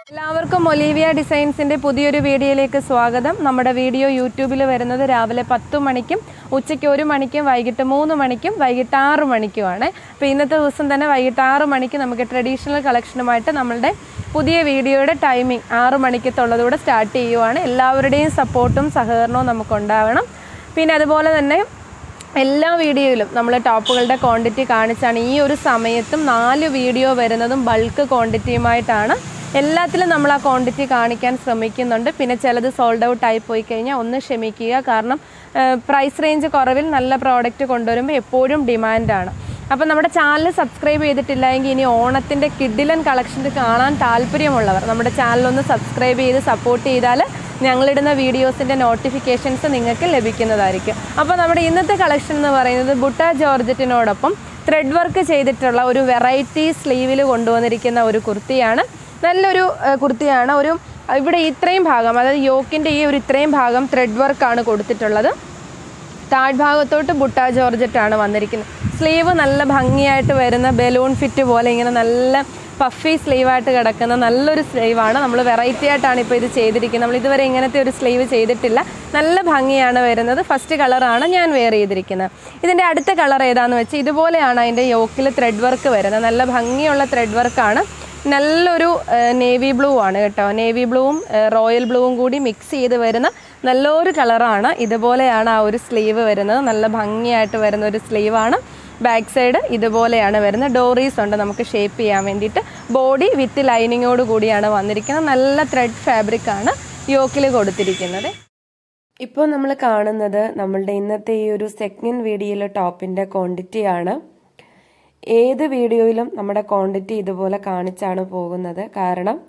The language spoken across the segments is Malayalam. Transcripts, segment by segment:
എല്ലാവർക്കും ഒലീവിയ ഡിസൈൻസിന്റെ പുതിയൊരു വീഡിയോയിലേക്ക് സ്വാഗതം നമ്മുടെ വീഡിയോ യൂട്യൂബിൽ വരുന്നത് രാവിലെ പത്ത് മണിക്കും ഉച്ചയ്ക്ക് ഒരു മണിക്കും വൈകിട്ട് മൂന്ന് മണിക്കും വൈകിട്ട് ആറ് മണിക്കുമാണ് അപ്പോൾ ഇന്നത്തെ ദിവസം തന്നെ വൈകിട്ട് ആറ് മണിക്ക് നമുക്ക് ട്രഡീഷണൽ കളക്ഷനുമായിട്ട് നമ്മളുടെ പുതിയ വീഡിയോയുടെ ടൈമിംഗ് ആറ് മണിക്കത്തുള്ളതുകൂടെ സ്റ്റാർട്ട് ചെയ്യുവാണ് എല്ലാവരുടെയും സപ്പോർട്ടും സഹകരണവും നമുക്കുണ്ടാവണം പിന്നെ അതുപോലെ തന്നെ എല്ലാ വീഡിയോയിലും നമ്മൾ ടോപ്പുകളുടെ ക്വാണ്ടിറ്റി കാണിച്ചാണ് ഈ ഒരു സമയത്തും നാല് വീഡിയോ വരുന്നതും ബൾക്ക് ക്വാണ്ടിറ്റിയുമായിട്ടാണ് എല്ലാത്തിലും നമ്മൾ ആ ക്വാണ്ടിറ്റി കാണിക്കാൻ ശ്രമിക്കുന്നുണ്ട് പിന്നെ ചിലത് സോൾഡ് ഔട്ട് ആയി പോയി കഴിഞ്ഞാൽ ഒന്ന് ക്ഷമിക്കുക കാരണം പ്രൈസ് റേഞ്ച് കുറവിൽ നല്ല പ്രോഡക്റ്റ് കൊണ്ടുവരുമ്പോൾ എപ്പോഴും ഡിമാൻഡാണ് അപ്പോൾ നമ്മുടെ ചാനൽ സബ്സ്ക്രൈബ് ചെയ്തിട്ടില്ല എങ്കിൽ ഇനി ഓണത്തിൻ്റെ കിഡിലൻ കളക്ഷൻ കാണാൻ താല്പര്യമുള്ളവർ നമ്മുടെ ചാനലൊന്ന് സബ്സ്ക്രൈബ് ചെയ്ത് സപ്പോർട്ട് ചെയ്താൽ ഞങ്ങളിടുന്ന വീഡിയോസിൻ്റെ നോട്ടിഫിക്കേഷൻസ് നിങ്ങൾക്ക് ലഭിക്കുന്നതായിരിക്കും അപ്പോൾ നമ്മുടെ ഇന്നത്തെ കളക്ഷൻ എന്ന് പറയുന്നത് ബുട്ട ജോർജറ്റിനോടൊപ്പം ത്രെഡ് വർക്ക് ചെയ്തിട്ടുള്ള ഒരു വെറൈറ്റി സ്ലീവിൽ കൊണ്ടുവന്നിരിക്കുന്ന ഒരു കുർത്തിയാണ് നല്ലൊരു ഏഹ്, കുർത്തിയാണ് ഒരു ഇവിടെ ഇത്രയും ഭാഗം അതായത് യോക്കിൻ്റെ ഈ ഒരു ഇത്രയും ഭാഗം ത്രെഡ് വർക്കാണ് കൊടുത്തിട്ടുള്ളത് താഴ്ഭാഗത്തോട്ട് ബുട്ട ജോർജറ്റാണ് വന്നിരിക്കുന്നത് സ്ലീവ് നല്ല ഭംഗിയായിട്ട് വരുന്ന ബലൂൺ ഫിറ്റ് പോലെ ഇങ്ങനെ നല്ല പഫി സ്ലീവായിട്ട് കിടക്കുന്ന നല്ലൊരു സ്ലീവാണ് നമ്മൾ വെറൈറ്റി ആയിട്ടാണ് ഇപ്പോൾ ഇത് ചെയ്തിരിക്കുന്നത് നമ്മൾ ഇതുവരെ ഇങ്ങനത്തെ ഒരു സ്ലീവ് ചെയ്തിട്ടില്ല നല്ല ഭംഗിയാണ് വരുന്നത് ഫസ്റ്റ് കളറാണ് ഞാൻ വെയർ ചെയ്തിരിക്കുന്നത് ഇതിൻ്റെ അടുത്ത കളർ ഏതാണെന്ന് വെച്ചാൽ ഇതുപോലെയാണ് അതിൻ്റെ യോക്കിൽ ത്രെഡ് വർക്ക് വരുന്നത് നല്ല ഭംഗിയുള്ള ത്രെഡ് വർക്കാണ് നല്ലൊരു നേവി ബ്ലൂ ആണ് കേട്ടോ നേവി ബ്ലൂവും റോയൽ ബ്ലൂവും കൂടി മിക്സ് ചെയ്ത് വരുന്ന നല്ലൊരു കളറാണ് ഇതുപോലെയാണ് ആ ഒരു സ്ലീവ് വരുന്നത് നല്ല ഭംഗിയായിട്ട് വരുന്ന ഒരു സ്ലീവാണ് ബാക്ക് സൈഡ് ഇതുപോലെയാണ് വരുന്നത് ഡോറീസ് ഉണ്ട് നമുക്ക് ഷേപ്പ് ചെയ്യാൻ വേണ്ടിയിട്ട് ബോഡി വിത്ത് ലൈനിങ്ങോട് കൂടിയാണ് വന്നിരിക്കുന്നത് നല്ല ത്രെഡ് ഫാബ്രിക് ആണ് യോക്കിൽ കൊടുത്തിരിക്കുന്നത് ഇപ്പോൾ നമ്മൾ കാണുന്നത് നമ്മളുടെ ഇന്നത്തെ ഈ ഒരു സെക്കൻഡ് വീഡിയോയിലെ ടോപ്പിൻ്റെ ക്വാണ്ടിറ്റിയാണ് ഏത് വീഡിയോയിലും നമ്മുടെ ക്വാണ്ടിറ്റി ഇതുപോലെ കാണിച്ചാണ് പോകുന്നത് കാരണം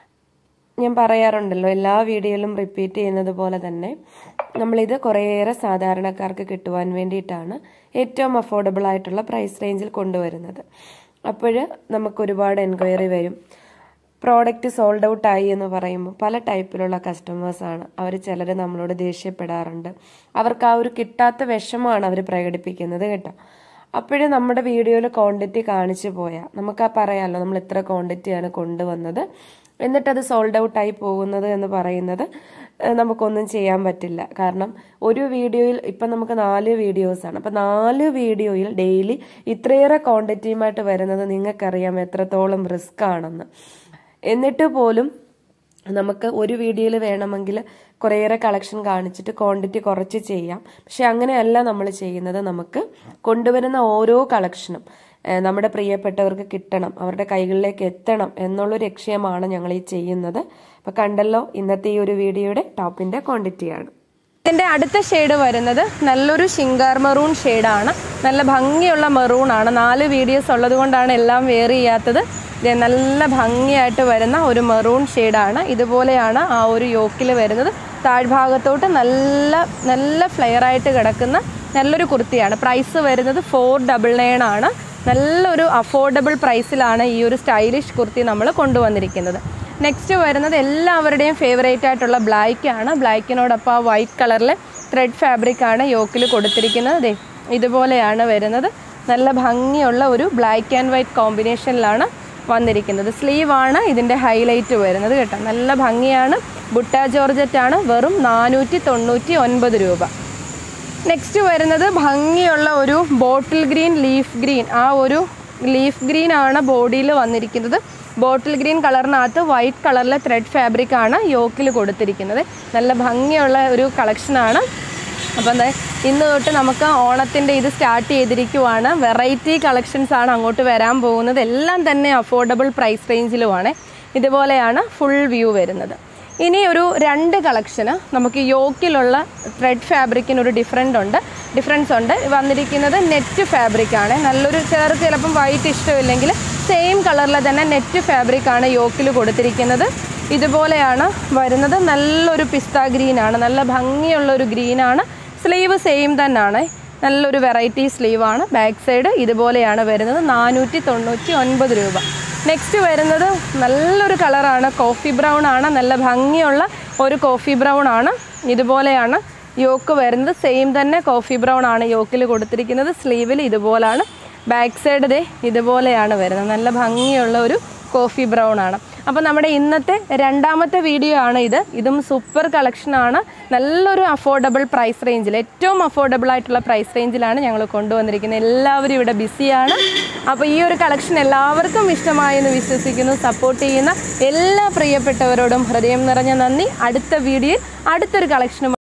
ഞാൻ പറയാറുണ്ടല്ലോ എല്ലാ വീഡിയോയിലും റിപ്പീറ്റ് ചെയ്യുന്നത് പോലെ തന്നെ നമ്മളിത് കുറേയേറെ സാധാരണക്കാർക്ക് കിട്ടുവാൻ വേണ്ടിയിട്ടാണ് ഏറ്റവും അഫോർഡബിൾ ആയിട്ടുള്ള പ്രൈസ് റേഞ്ചിൽ കൊണ്ടുവരുന്നത് അപ്പോൾ നമുക്ക് ഒരുപാട് എൻക്വയറി വരും പ്രോഡക്റ്റ് സോൾഡ് ഔട്ട് ആയി എന്ന് പറയുമ്പോൾ പല ടൈപ്പിലുള്ള കസ്റ്റമേഴ്സാണ് അവർ ചിലർ നമ്മളോട് ദേഷ്യപ്പെടാറുണ്ട് അവർക്ക് ആ ഒരു കിട്ടാത്ത വിഷമമാണ് അവർ പ്രകടിപ്പിക്കുന്നത് കേട്ടോ അപ്പോഴും നമ്മുടെ വീഡിയോയിൽ ക്വാണ്ടിറ്റി കാണിച്ചു പോയാൽ നമുക്ക് ആ പറയാമല്ലോ നമ്മൾ ഇത്ര ക്വാണ്ടിറ്റിയാണ് കൊണ്ടുവന്നത് എന്നിട്ടത് സോൾഡ് ഔട്ട് ആയി പോകുന്നത് എന്ന് പറയുന്നത് ഏഹ്, നമുക്കൊന്നും ചെയ്യാൻ പറ്റില്ല കാരണം ഒരു വീഡിയോയിൽ ഇപ്പം നമുക്ക് നാല് വീഡിയോസാണ് അപ്പം നാല് വീഡിയോയിൽ ഡെയിലി ഇത്രയേറെ ക്വാണ്ടിറ്റിയുമായിട്ട് വരുന്നത് നിങ്ങൾക്കറിയാം എത്രത്തോളം റിസ്ക് ആണെന്ന് എന്നിട്ട് പോലും നമുക്ക് ഒരു വീഡിയോയിൽ വേണമെങ്കിൽ കുറേയേറെ കളക്ഷൻ കാണിച്ചിട്ട് ക്വാണ്ടിറ്റി കുറച്ച് ചെയ്യാം പക്ഷെ അങ്ങനെയല്ല നമ്മൾ ചെയ്യുന്നത് നമുക്ക് കൊണ്ടുവരുന്ന ഓരോ കളക്ഷനും ഏഹ്, നമ്മുടെ പ്രിയപ്പെട്ടവർക്ക് കിട്ടണം അവരുടെ കൈകളിലേക്ക് എത്തണം എന്നുള്ള ലക്ഷ്യമാണ് ഞങ്ങൾ ഈ ചെയ്യുന്നത് അപ്പം കണ്ടല്ലോ ഇന്നത്തെ ഈ ഒരു വീഡിയോയുടെ ടോപ്പിൻ്റെ ക്വാണ്ടിറ്റിയാണ് ഇതിന്റെ അടുത്ത ഷെയ്ഡ് വരുന്നത് നല്ലൊരു ഷിങ്കാർ മെറൂൺ ഷെയ്ഡാണ് നല്ല ഭംഗിയുള്ള മെറൂൺ ആണ് നാല് വീഡിയോസ് ഉള്ളത് കൊണ്ടാണ് എല്ലാം വെയർ ചെയ്യാത്തത് ദേ നല്ല ഭംഗിയായിട്ട് വരുന്ന ഒരു മെറൂൺ ഷെയ്ഡാണ് ഇതുപോലെയാണ് ആ ഒരു യോക്കിൽ വരുന്നത് താഴ്ഭാഗത്തോട്ട് നല്ല നല്ല ഫ്ലെയർ ആയിട്ട് കിടക്കുന്ന നല്ലൊരു കുർത്തിയാണ് പ്രൈസ് വരുന്നത് ഫോർ ഡബിൾ നയൻ ആണ് നല്ലൊരു അഫോർഡബിൾ പ്രൈസിലാണ് ഈ ഒരു സ്റ്റൈലിഷ് കുർത്തി നമ്മൾ കൊണ്ടുവന്നിരിക്കുന്നത് നെക്സ്റ്റ് വരുന്നത് എല്ലാവരുടെയും ഫേവറേറ്റ് ആയിട്ടുള്ള ബ്ലാക്ക് ആണ് ബ്ലാക്കിനോടൊപ്പം ആ വൈറ്റ് കളറിലെ ത്രെഡ് ഫാബ്രിക് ആണ് യോക്കിൽ കൊടുത്തിരിക്കുന്നത് ദേ ഇതുപോലെയാണ് വരുന്നത് നല്ല ഭംഗിയുള്ള ഒരു ബ്ലാക്ക് ആൻഡ് വൈറ്റ് കോമ്പിനേഷനിലാണ് വന്നിരിക്കുന്നത് സ്ലീവ് ആണ് ഇതിൻ്റെ ഹൈലൈറ്റ് വരുന്നത് കേട്ടോ നല്ല ഭംഗിയാണ് ബുട്ട ജോർജറ്റ് ആണ് വെറും നാനൂറ്റി തൊണ്ണൂറ്റി ഒൻപത് രൂപ നെക്സ്റ്റ് വരുന്നത് ഭംഗിയുള്ള ഒരു ബോട്ടിൽ ഗ്രീൻ ലീഫ് ഗ്രീൻ ആ ഒരു ലീഫ് ഗ്രീൻ ആണ് ബോഡിയിൽ വന്നിരിക്കുന്നത് ബോട്ടിൽ ഗ്രീൻ കളറിനകത്ത് വൈറ്റ് കളറിലെ ത്രെഡ് ഫാബ്രിക് ആണ് യോക്കിൽ കൊടുത്തിരിക്കുന്നത് നല്ല ഭംഗിയുള്ള ഒരു കളക്ഷനാണ് അപ്പം ദേ ഇന്ന് തൊട്ട് നമുക്ക് ഓണത്തിൻ്റെ ഇത് സ്റ്റാർട്ട് ചെയ്തിരിക്കുവാണ് വെറൈറ്റി കളക്ഷൻസ് ആണ് അങ്ങോട്ട് വരാൻ പോകുന്നത് എല്ലാം തന്നെ അഫോർഡബിൾ പ്രൈസ് റേഞ്ചിലുമാണ് ഇതുപോലെയാണ് ഫുൾ വ്യൂ വരുന്നത് ഇനി ഒരു രണ്ട് കളക്ഷന് നമുക്ക് യോക്കിലുള്ള ത്രെഡ് ഫാബ്രിക്കിന് ഒരു ഡിഫറെൻ്റ് ഉണ്ട് ഡിഫറൻസ് ഉണ്ട് വന്നിരിക്കുന്നത് നെറ്റ് ഫാബ്രിക് ആണ് നല്ലൊരു ചേർക്ക് ചിലപ്പം വൈറ്റ് ഇഷ്ടമില്ലെങ്കിൽ സെയിം കളറിലെ തന്നെ നെറ്റ് ഫാബ്രിക് ആണ് യോക്കിൽ കൊടുത്തിരിക്കുന്നത് ഇതുപോലെയാണ് വരുന്നത് നല്ലൊരു പിസ്ത ഗ്രീനാണ് നല്ല ഭംഗിയുള്ള ഒരു ഗ്രീനാണ് സ്ലീവ് സെയിം തന്നെയാണ് നല്ലൊരു വെറൈറ്റി സ്ലീവാണ് ബാക്ക് സൈഡ് ഇതുപോലെയാണ് വരുന്നത് നാനൂറ്റി തൊണ്ണൂറ്റി ഒൻപത് രൂപ നെക്സ്റ്റ് വരുന്നത് നല്ലൊരു കളറാണ് കോഫി ബ്രൗൺ ആണ് നല്ല ഭംഗിയുള്ള ഒരു കോഫി ബ്രൗൺ ആണ് ഇതുപോലെയാണ് യോക്ക് വരുന്നത് സെയിം തന്നെ കോഫി ബ്രൗൺ ആണ് യോക്കിൽ കൊടുത്തിരിക്കുന്നത് സ്ലീവിൽ ഇതുപോലാണ് ബാക്ക് സൈഡ് ദേ ഇതുപോലെയാണ് വരുന്നത് നല്ല ഭംഗിയുള്ള ഒരു കോഫി ബ്രൗൺ ആണ് അപ്പോൾ നമ്മുടെ ഇന്നത്തെ രണ്ടാമത്തെ വീഡിയോ ആണ് ഇത് ഇതും സൂപ്പർ കളക്ഷനാണ് നല്ലൊരു അഫോർഡബിൾ പ്രൈസ് റേഞ്ചിൽ ഏറ്റവും അഫോർഡബിൾ ആയിട്ടുള്ള പ്രൈസ് റേഞ്ചിലാണ് ഞങ്ങൾ കൊണ്ടുവന്നിരിക്കുന്നത് എല്ലാവരും ഇവിടെ ബിസിയാണ് അപ്പോൾ ഈ ഒരു കളക്ഷൻ എല്ലാവർക്കും ഇഷ്ടമായെന്ന് വിശ്വസിക്കുന്നു സപ്പോർട്ട് ചെയ്യുന്ന എല്ലാ പ്രിയപ്പെട്ടവരോടും ഹൃദയം നിറഞ്ഞ നന്ദി അടുത്ത വീഡിയോയിൽ അടുത്തൊരു കളക്ഷനും